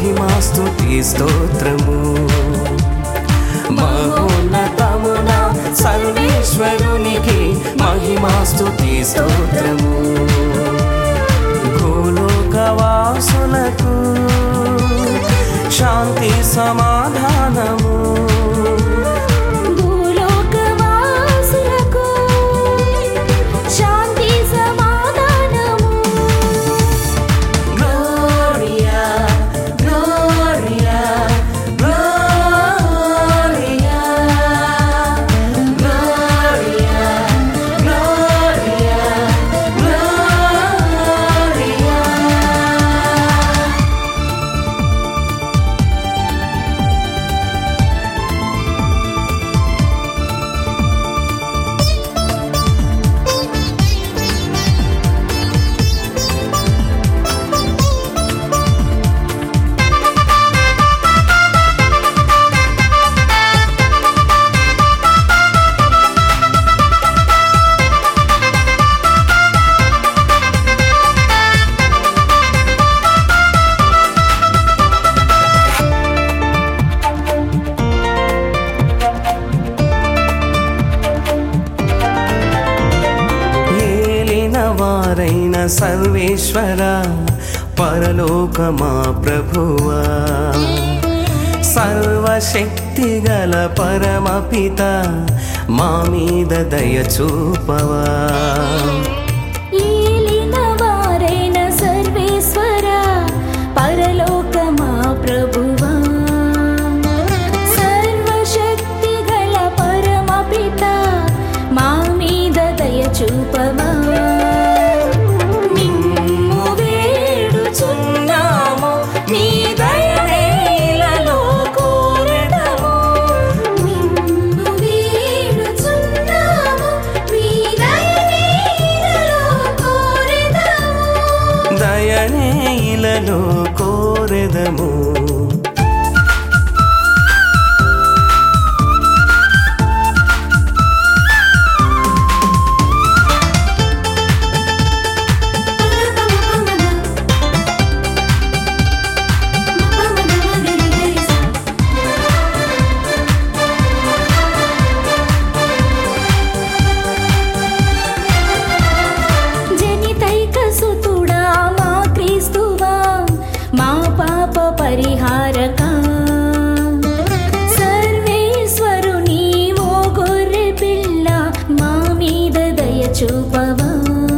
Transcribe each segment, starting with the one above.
మహిమాస్తుతి స్తోత్రము మహోన్నతమున సర్వేశ్వరునికి మహిమాస్తుతి స్తోత్రము భూలోకవాసులకు శాంతి సమాధానము భూలోకవాసులకు శాంతి సమాధానము Gloria, Gloria, Gloria, Gloria, Gloria, Gloria. ఏలిన వారైన సర్వేశ్వర పరలోకమా ప్రభువా సర్వశక్తి గల పరమపిత మా మీద దయ చూపవా ఏలిన వారైన సర్వేశ్వర పరలోకమా ప్రభువా సర్వశక్తి గల పరమపిత మా మీద దయ చూపవా నిమ్ము వేడుచున్నాము నీ దయనే ఇలలో కోరెదము నిమ్ము వేడుచున్నాము నీ దయనే ఇలలో కోరెదము దయనే ఇలలో కోరెదము జనితైక సుతుడా మా క్రీస్తువా మా పాప పరిహారక సర్వేశ్వరుని ఓ గొర్రె పిల్ల మా మీద దయ చూపవా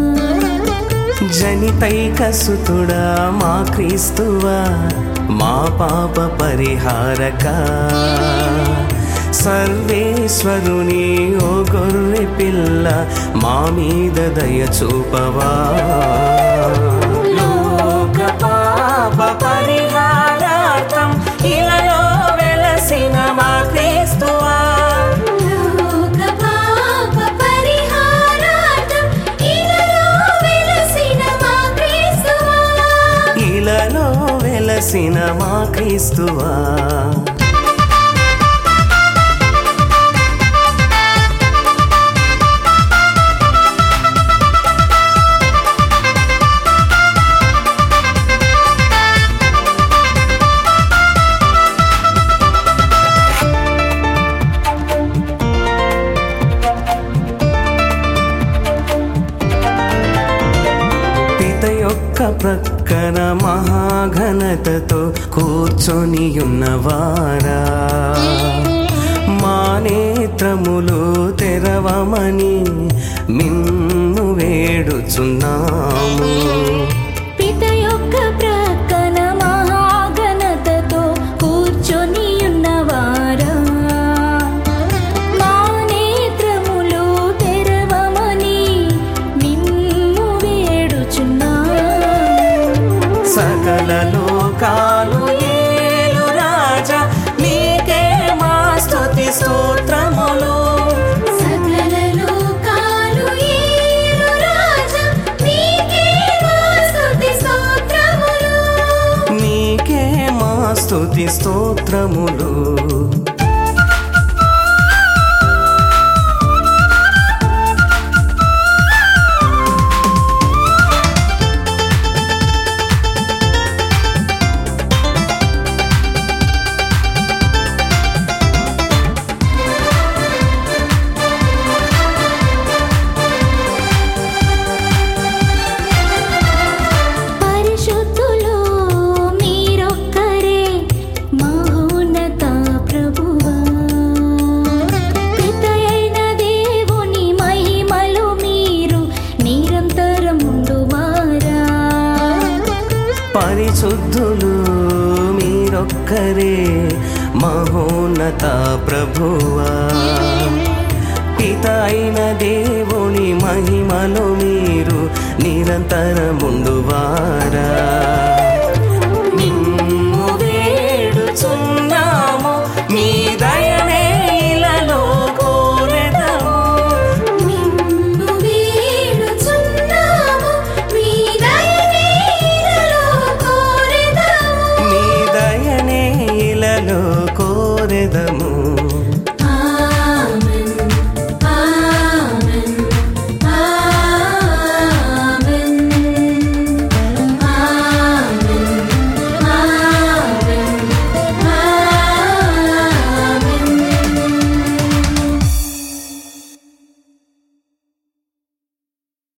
జనితైక సుతుడా మా క్రీస్తువా మా పాప పరిహారక సర్వేశ్వరుని ఓ గొర్రె పిల్ల మా మీద దయ చూపవా లోక పాప పరిహారార్థం ఇలలో వెలసిన మా క్రీస్తువా లోక పాప పరిహారార్థం ఇలలో వెలసిన మా క్రీస్తువా ఇలలో వెలసిన మా క్రీస్తువా పిత యొక్క ప్రక్కన మహాఘనతతో కూర్చొని ఉన్నవారా మా నేత్రములు తెరవమని మిమ్ము వేడుచున్నాము పిత యొక్క ప్రక్కన మహాఘనతతో కూర్చొని ఉన్నవారా మా నేత్రములు తెరవమని నిమ్ము వేడుచున్నా సకల లోకాలు ఏలు రాజా నీకే మా స్తుతి స్తోత్రములు సకల లోకాలు ఏలు రాజా నీకే మా స్తుతి స్తోత్రములు నీకే మా స్తుతి స్తోత్రములు పరిశుద్ధులు మీరొక్కరే మహోన్నత ప్రభువా పిత అయిన దేవుని మహిమలో మీరు నిరంతరముండువారా నిన్ను వేడుచున్నాము మీ దయనే ఇలలో కోరెదము నిన్ను వేడుచున్నాము మీ దయనే ఇలలో కోరెదము మీ దయనే ఇలలో కోరెదము